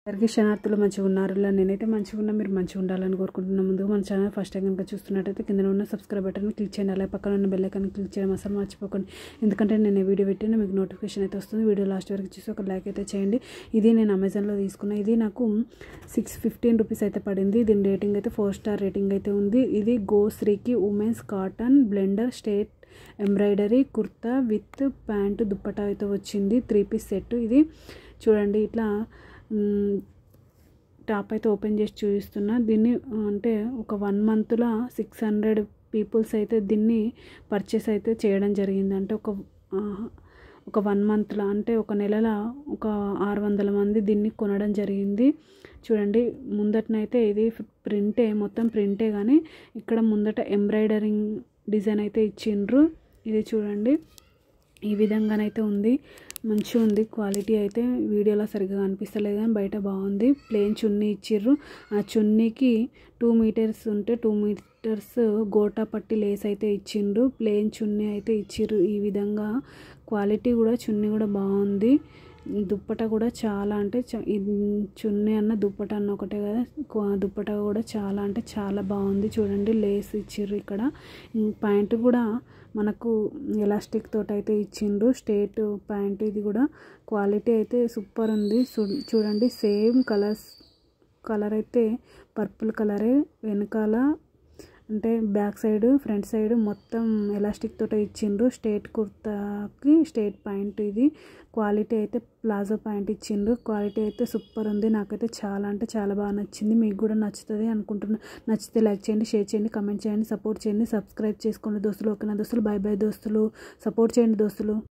అందరికీ శనార్థులు మంచిగా ఉన్నారు ఇలా నేనైతే మంచిగా ఉన్నా మీరు మంచిగా ఉండాలని కోరుకుంటున్నాను ముందుగా మన ఛానల్ ఫస్ట్ టైం కనుక చూస్తున్నట్టయితే కింద ఉన్న సబ్స్క్రైబ్ బటన్ క్లిక్ చేయండి అలాగే పక్కన ఉన్న బెల్ ఐకాన్ క్లిక్ చేయడం అసలు మర్చిపోకండి ఎందుకంటే నేను ఈ వీడియో పెట్టిన మీకు నోటిఫికేషన్ అయితే వస్తుంది వీడియో లాస్ట్ వరకు చూసి ఒక లైక్ అయితే చేయండి ఇది నేను అమెజాన్లో తీసుకున్న ఇది నాకు సిక్స్ ఫిఫ్టీన్ రూపీస్ అయితే పడింది దీని రేటింగ్ అయితే ఫోర్ స్టార్ రేటింగ్ అయితే ఉంది ఇది గోశ్రీకి women's cotton blender straight embroidery kurta with pant dupatta అయితే వచ్చింది త్రీ పీస్ సెట్ ఇది చూడండి ఇట్లా మ్, టాప్ అయితే ఓపెన్ చేసి చూపిస్తున్నా దీన్ని ఆ, అంటే ఒక వన్ మంత్లో సిక్స్ హండ్రెడ్ పీపుల్స్ అయితే దీన్ని పర్చేస్ అయితే చేయడం జరిగింది అంటే ఒక ఆ, ఒక వన్ మంత్లో అంటే ఒక నెలలో ఒక ఆరు వందల మంది దీన్ని కొనడం జరిగింది చూడండి ముందటనైతే ఇది ప్రింటే మొత్తం ప్రింటే కానీ ఇక్కడ ముందట ఎంబ్రాయిడరింగ్ డిజైన్ అయితే ఇచ్చిండ్రు ఇది చూడండి ఈ విధంగానైతే ఉంది మంచిగా ఉంది క్వాలిటీ అయితే వీడియోలో సరిగ్గా కనిపిస్తలేదు కానీ బయట బాగుంది ప్లేన్ చున్నీ ఇచ్చిర్రు ఆ చున్నీకి టూ మీటర్స్ ఉంటే two meters gota patti lace అయితే ఇచ్చిండ్రు ప్లేన్ చున్నీ అయితే ఇచ్చిర్రు ఈ విధంగా క్వాలిటీ కూడా చున్నీ కూడా బాగుంది దుప్పట కూడా చాలా అంటే చ- ఈ చున్నీ అన్న దుప్పట అన్న ఒకటే కదా క్వా- దుప్పట కూడా చాలా అంటే చాలా బాగుంది చూడండి లేస్ ఇచ్చిర్రు ఇక్కడ ప్యాంట్ కూడా మనకు ఎలాస్టిక్ తోటి అయితే ఇచ్చిండ్రు స్టేట్ ప్యాంట్ ఇది కూడా క్వాలిటీ అయితే సూపర్ ఉంది చూ- చూడండి సేమ్ కలర్స్ కలర్ అయితే పర్పుల్ కలరే వెనకాల అంటే బ్యాక్ సైడ్ ఫ్రంట్ సైడ్ మొత్తం ఎలాస్టిక్ తోట ఇచ్చిండ్రు స్టేట్ కుర్తాకి స్టేట్ ప్యాంట్ ఇది క్వాలిటీ అయితే ప్లాజో ప్యాంట్ ఇచ్చిండ్రు క్వాలిటీ అయితే సూపర్ ఉంది నాకైతే చాలా అంటే చాలా బాగా నచ్చింది మీకు కూడా నచ్చుతుంది అనుకుంటున్నా నచ్చితే లైక్ చేయండి షేర్ చేయండి కమెంట్ చేయండి సపోర్ట్ చేయండి సబ్స్క్రైబ్ చేసుకోండి దోస్తులు ఓకేనా దోస్తులు బై బై దోస్తులు సపోర్ట్ చేయండి దోస్తులు